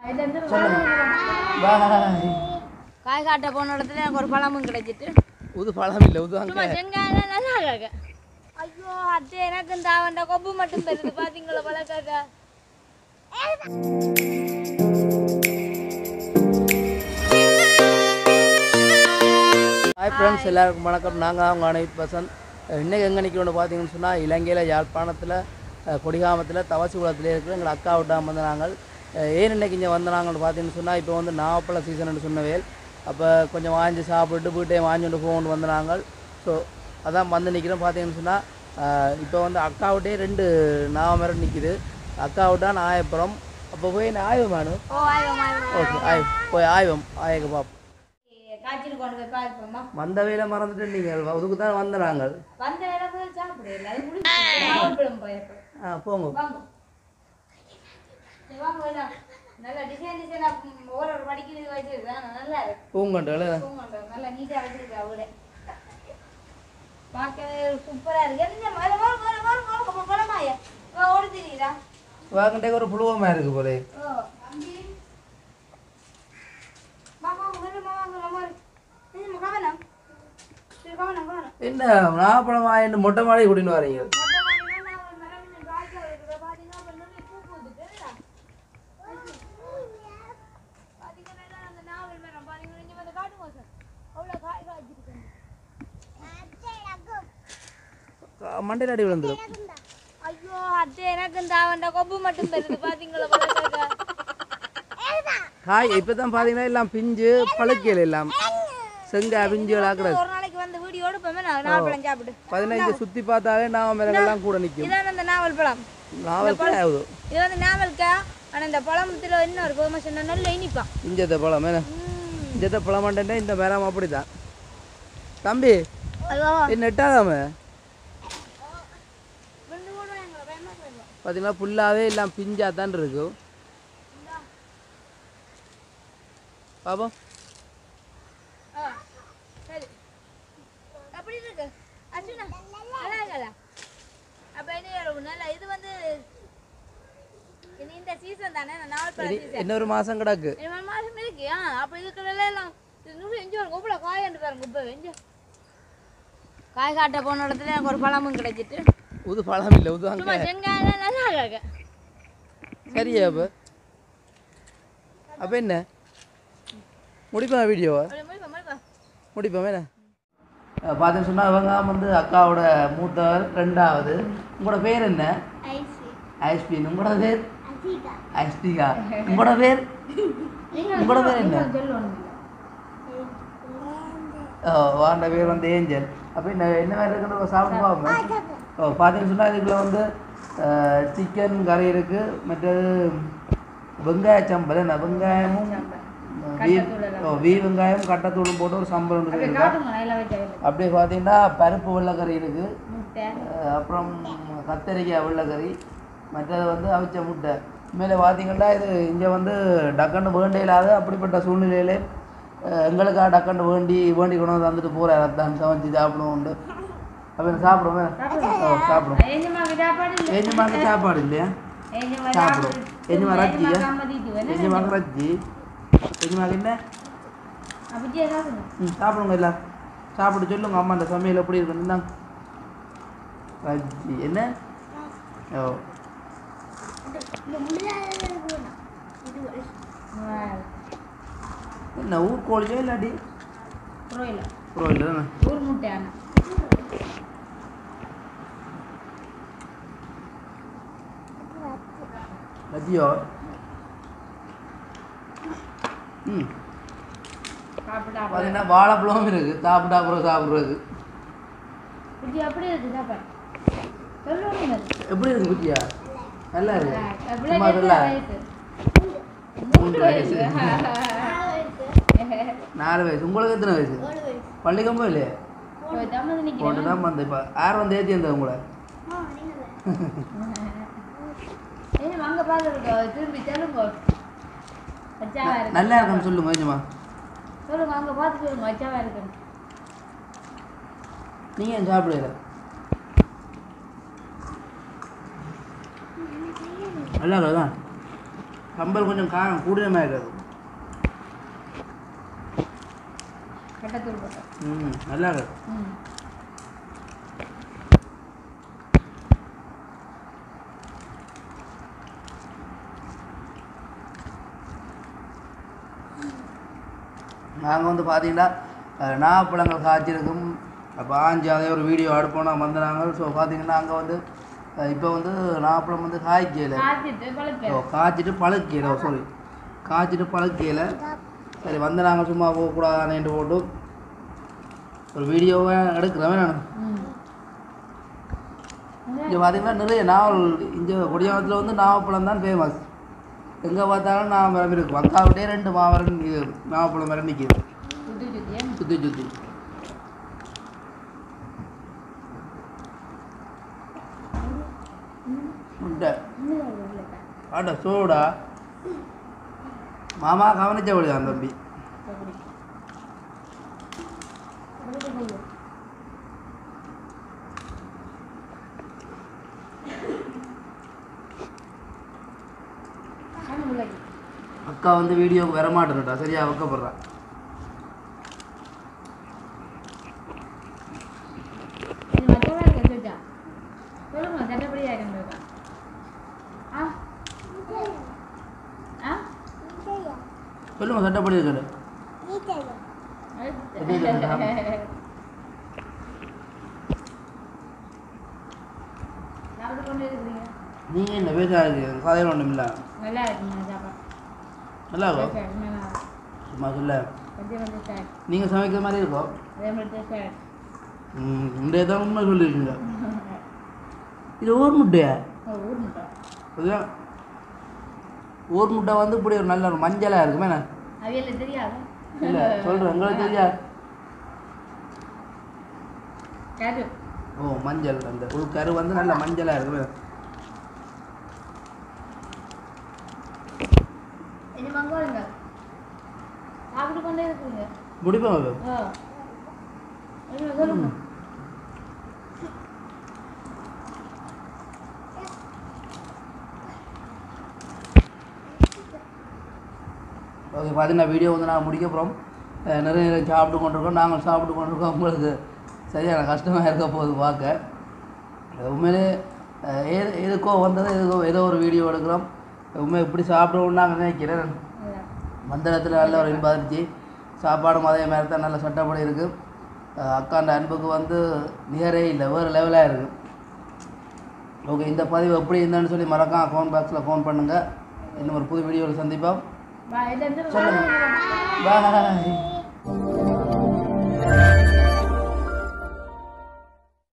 பாய் காய் காட்ட போன இடத்துல எனக்கு ஒரு பழமும் கிடைச்சிட்டு உது பழம் இல்லை உது சும்மா அங்கே செங்காய நல்லா இருக்கு ஐயோ அது எனக்கு இந்த அவன் கொம்பு மட்டும் தருது பாத்தீங்களா பழக்காக்கா ஹாய் ஃப்ரெண்ட்ஸ் எல்லாருக்கும் வணக்கம் நாங்கள் அவங்க அனைத்து பசன் இன்றைக்கி எங்கே நிற்கிறோன்னு பார்த்தீங்கன்னு சொன்னால் இலங்கையில் யாழ்ப்பாணத்தில் அஹ், கொடிகாமத்தில் தவசிகுளத்தில் இருக்கிற எங்கள் அக்கா விட்டாம வந்து நாங்கள் அஹ், ஏன் இன்னைக்கு இங்கே வந்த நாங்கள்னு பார்த்தீங்கன்னு சொன்னால் இப்போ வந்து நாவப்பழ சீசன் சொன்னவேல் அப்போ கொஞ்சம் வாங்கி சாப்பிட்டு வீட்டையும் வாங்கிட்டு போகணுன்னு வந்த நாங்கள் ஸோ அதான் வந்து நிற்கிறோம் பார்த்தீங்கன்னு சொன்னால் இப்போ வந்து அக்காவிட்டே ரெண்டு நாவமரம் நிற்கிது அக்காவிட்டா நாயப்புறம் அப்போ போய் நான் ஆய்வமானு ஓ ஆயிரம் ஆயிரம் ஓகே ஆய் போய் ஆய்வம் ஆயக்க பார்ப்போம் காய்ச்சல் கொண்டு போய் பார்ப்போமா வந்த வேலை மறந்துட்டு நீங்கள் அதுக்கு தான் வந்த நாங்கள் வந்த நேரம் போய் சாப்பிடல அது முடிச்சு போயிருப்போம் ஆ போங்க வாங்க சரி, வாங்க எல்லாம் நல்ல டிசைன் டிசைனா ஒரு ஒரு படிக்கிறது வச்சிருக்கேன் நல்லா இருக்கு பூங்கண்டல தூங்கட்டும். நல்லா நீட்டா வச்சிருக்கா அவளே பார்க்கவே சூப்பரா இருக்கு என்ன மேல வர வர வர வர படமாயா ஓடி தெரியுதா வாங்கிட்டே ஒரு புழுவமா இருக்கு போலே ஓ மாமா உங்க மாமா மாமா இது மகவனம் இது கவனம் கவனம் என்ன நாப்பழம் வாங்கிட்டு மொட்டை மாடி கூட்டின்னு வரீங்க மண்டையில் அடி விழுந்துடும் ஐயோ அது எனக்கு இந்த அவன் கொம்பு மட்டும் தருது பாத்தீங்களா பழக்காக்கா காய் இப்போ தான் பார்த்தீங்கன்னா எல்லாம் பிஞ்சு பழுக்கையில் எல்லாம் செங்காய் பிஞ்சுகள் ஆக்குறது ஒரு நாளைக்கு வந்து வீடியோ எடுப்போமே நான் நாவல் பழம் சாப்பிடு பதினஞ்சு சுற்றி பார்த்தாலே நாவல் மரங்கள்லாம் கூட நிற்கும் இதான் அந்த நாவல் பழம் நாவல் ஆகுது இது வந்து நாவல்க்கா ஆனா இந்த பழத்துல என்ன ஒரு கோமா சொன்ன நல்ல இனிப்பான் இஞ்சத்த பழம் என்ன இஞ்சத்த பழம் மாட்டேன் இந்த மரம் அப்படிதான் தம்பி அதுவா என்ன எட்டாதாம ரெண்டு கூட எங்களை பயமா போயிடுவோம் பார்த்தீங்கன்னா ஃபுல்லாகவே எல்லாம் பிஞ்சா தான் இருக்கும் பாப்போம் ஆ சரி அப்படி இருக்கு அர்ஜுனா நல்லா இருக்கல அப்ப என்ன நல்ல இது வந்து இனி இந்த சீசன் தானே இந்த நாவல் பழம் சீசன் இன்னொரு மாதம் கிடக்கு இவன் மாசம் இருக்கு ஆ அப்ப இதுக்கு நல்லா எல்லாம் இது நூறு எஞ்சி ஒரு குப்பல காய் என்று பாருங்க குப்பை வெஞ்சு காய் காட்ட போன இடத்துல எனக்கு ஒரு பழமும் கிடைச்சிட்டு உது பழம் இல்லை உது அங்கே சும்மா செங்காய நல்லா இருக்கு சரியா அப்போ அப்போ என்ன முடிப்போம் வீடியோவை அப்படி முடிப்பா முடிப்பா முடிப்போம் என்ன பார்த்தேன்னு சொன்னால் இவங்க வந்து அக்காவோட மூத்தவர் ரெண்டாவது உங்களோட பேர் என்ன ஐஸ்பின் உங்களோட பேர் ஐஸ்பிகா உங்களோட பேர் உங்களோட பேர் என்ன ஓ வாண்ட பேர் வந்து ஏஞ்சல் அப்போ என்ன என்ன மாதிரி இருக்குன்னு சாப்பிட்டு பார்ப்போம் ஓ பார்த்தீங்கன்னு சொன்னால் இதுக்குள்ள வந்து சிக்கன் கறி இருக்குது மற்றது வெங்காய சம்பல் என்ன வெங்காயமும் வீ ஓ வீ வெங்காயம் கட்டத்தூளும் போட்டு ஒரு சம்பல் ஒன்று இருக்கா அப்படியே பார்த்தீங்கன்னா பருப்பு வெள்ளைக்கறி இருக்குது முட்டை அப்புறம் கத்தரிக்காய் வெள்ளைக்கறி மற்றது வந்து அவிச்ச முட்டை மேலே பார்த்தீங்கன்னா இது இங்கே வந்து டக்குன்னு வேண்டே இல்லாத அப்படிப்பட்ட சூழ்நிலையிலே அஹ், எங்களுக்காக டக்குன்னு வேண்டி வேண்டி கொண்டு வந்து வந்துட்டு போகிறார் அதான் சமைச்சு சாப்பிடுவோம் உண்டு அப்போ சாப்பிடுவோம் ஓ சாப்பிடுவோம் எஞ்சுமாக்கு சாப்பாடு இல்லையா சாப்பிடுவோம் எஞ்சுமா ரச்சியா எஞ்சுமாக்கு ரச்சி எஞ்சுமாக்கு என்ன ம் சாப்பிடுங்க எல்லாம் சாப்பிட்டு சொல்லுங்க அம்மா அந்த சமையல் எப்படி இருக்குன்னு இந்தாங்க. ரஜ்ஜி என்ன ஓ என்ன ஊர் கோழிச்சோ இல்லாட்டி ப்ரோயில் தானே ஊர் முட்டையான ரஜ்ஜியோ ம் சாப்பிட்டா பார்த்தீங்கன்னா வாழைப்பழமும் இருக்குது சாப்பிட்டா அப்புறம் சாப்பிட்றது குட்டி அப்படியே இருக்கு சாப்பாடு சொல்லுங்க எப்படி இருக்கு குட்டியா நல்லா இருக்கு எப்படி சும்மா நல்லா வயசு மூன்று வயசு நாலு வயசு உங்களுக்கு எத்தனை வயசு பள்ளிக்கம்போ இல்லையா போய் தமிழ் நிக்கிறேன் போட்டு தான் வந்து இப்போ யார் வந்து ஏற்றி இருந்தது உங்களை ஏய் வாங்க பாருங்க திரும்பி சொல்லுங்க அச்சாவா இருக்கு நல்லா இருக்குன்னு சொல்லுங்க கொஞ்சமா சொல்லுங்க அங்க பார்த்து சொல்லுங்க அச்சாவா இருக்கு நீங்கள் ஏன் சாப்பிடல நல்லா இருக்குதா சம்பல் கொஞ்சம் காரம் கூடினமாக இருக்காது கட்டத்தூள் போட்டேன் ம் நல்லா இருக்கு ம் நாங்கள் வந்து பார்த்தீங்கன்னா அஹ், நாகப்பழங்கள் காய்ச்சிருக்கும் அப்போ ஆஞ்சி அதே ஒரு வீடியோ அடுப்போம் வந்தாங்க ஸோ பார்த்தீங்கன்னா அங்கே வந்து இப்போ வந்து நாகப்பழம் வந்து காய்க்கல காய்ச்சிட்டு பழுக்க ஓ காய்ச்சிட்டு பழுக்கையில சாரி காய்ச்சிட்டு பழுக்கையில சரி வந்து நாங்கள் சும்மா போகக்கூடாதுன்னு போட்டு ஒரு வீடியோவை எடுக்கிறவன் நான் ம் இங்கே பார்த்தீங்கன்னா நிறைய நாவல் இங்கே கொடியாமத்தில் வந்து நாவப்பழம் தான் ஃபேமஸ் எங்கே பார்த்தாலும் நான் மரம் இருக்கும் அக்காவிட்டே ரெண்டு மாமரம் இது நாவப்பழம் மரம் நிற்கிது சுத்தி சுத்தியா சுற்றி சுற்றி முட்டை ஆட்ட சோடா மாமா கவனிச்சபடிதான் தம்பி அக்கா வந்து வீடியோவுக்கு வர மாட்டேன்டா சரியா வைக்கப்படுறா இது மத்தவங்க இருக்கு வச்சா சொல்லுங்க சட்டப்படியா இருக்கா ஆ ஆ சொல்லுங்க சட்டப்படி இருக்கிற சாப்பிட்டு கொண்டு இருக்கிறீங்க நீங்கள் என்ன பேசாது கதையில் ஒன்றும் இல்லை நல்லா இருக்குங்க சாப்பாடு நல்லா இருக்கும் சரி, நல்லா சும்மா சொல்ல கொஞ்சம் கொஞ்சம் சார் நீங்கள் சமைக்கிற மாதிரி இருக்கும் அதே மாதிரி சார் ம் இன்றைய தான் உண்மை சொல்லியிருக்கீங்க இது ஊர் முட்டையா ஊர் முட்டை அதுதான் ஊர் முட்டை வந்து இப்படி ஒரு நல்ல ஒரு மஞ்சளாக இருக்குமே என்ன அவியல தெரியாது இல்லை சொல்கிறேன் உங்களுக்கு தெரியா கரு ஓ மஞ்சள் அந்த உள்கரு வந்து நல்ல மஞ்சளாக இருக்குமே இனி மங்கோருங்க சாப்பிட்டு கொண்டே இருக்குங்க முடிப்போம் அது ஓ என்ன சொல்லுங்க ஓகே பார்த்தீங்கன்னா வீடியோ வந்து நான் முடிக்க போகிறோம் அஹ் நிறைய நேரம் சாப்பிட்டு கொண்டிருக்கோம் நாங்கள் சாப்பிட்டு கொண்டிருக்கோம் உங்களுக்கு சரியான கஷ்டமாக இருக்க போகுது பார்க்க அஹ் உண்மையிலே அஹ் ஏது எதுக்கோ வந்தது எதுக்கோ ஏதோ ஒரு வீடியோ எடுக்கிறோம் உண்மை இப்படி சாப்பிடுவோம்னு நாங்கள் நினைக்கிறேன் மந்திரத்தில் நல்ல ஒரு இன்பம் இருந்துச்சு சாப்பாடும் அதே மாதிரி தான் நல்ல சட்டப்படி இருக்குது அக்காண்ட அன்புக்கு வந்து நிகரே இல்லை வேறு லெவலாக இருக்குது ஓகே இந்த பதிவு எப்படி இருந்தேன்னு சொல்லி மறக்காம ஃபோன் பாக்ஸில் ஃபோன் பண்ணுங்கள் இன்னும் ஒரு புது வீடியோவில் சந்திப்போம் பா இது வந்து சொல்லுங்க பாய்